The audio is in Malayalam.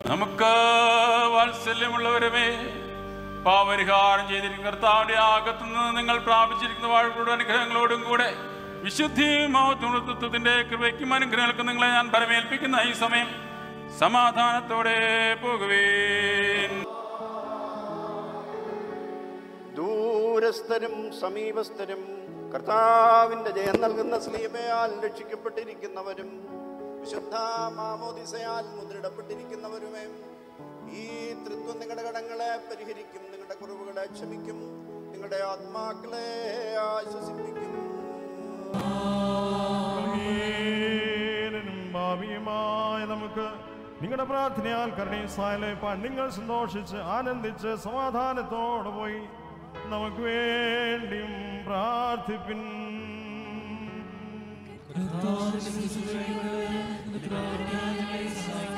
നമുക്ക് വാത്സല്യമുള്ളവരുമേ പാപരിഹാരം ചെയ്തിരിക്കുന്ന കർത്താവിന്റെ ആകത്തുനിന്ന് നിങ്ങൾ പ്രാപിച്ചിരിക്കുന്ന വാഴ്വയുടെ അനുഗ്രഹങ്ങളോടും കൂടെ വിശുദ്ധിയും മഹത്വത്തിന്റെ കൃപയ്ക്കും അനുഗ്രഹങ്ങൾക്കും നിങ്ങളെ ഞാൻ പരമേൽപ്പിക്കുന്ന ഈ സമയം സമാധാനത്തോടെ പോകുവേൻ ദൂരസ്ഥരും സമീപസ്ഥരും കർത്താവിന്റെ ജയം നൽകുന്ന സ്ലീബയാൽ രക്ഷിക്കപ്പെട്ടിരിക്കുന്നവരും വിശുദ്ധ മാമോദിസയാൽ മുദ്രിടപ്പെട്ടിരിക്കുന്നവരുമേ ഈ തൃത്വം നിങ്ങളുടെ കടങ്ങളെ പരിഹരിക്കും നിങ്ങളുടെ കുറവുകളെ ക്ഷമിക്കും നിങ്ങളുടെ ആത്മാക്കളെ ആശ്വസിപ്പിക്കും ബലഹീനനും ഭാവിയുമായ നമുക്ക് നിങ്ങളുടെ പ്രാർത്ഥനയാൽ കരുണയും സഹായപ്പാൻ നിങ്ങൾ സന്തോഷിച്ച് ആനന്ദിച്ച് സമാധാനത്തോടെ പോയി നമുക്ക് വേണ്ടിയും പ്രാർത്ഥിപ്പിൻ കർത്താവിന്റെ ശുശ്രൂഷകളെ നിന്റെ പ്രാർത്ഥന ഞങ്ങളെ സഹായിക്കണമേ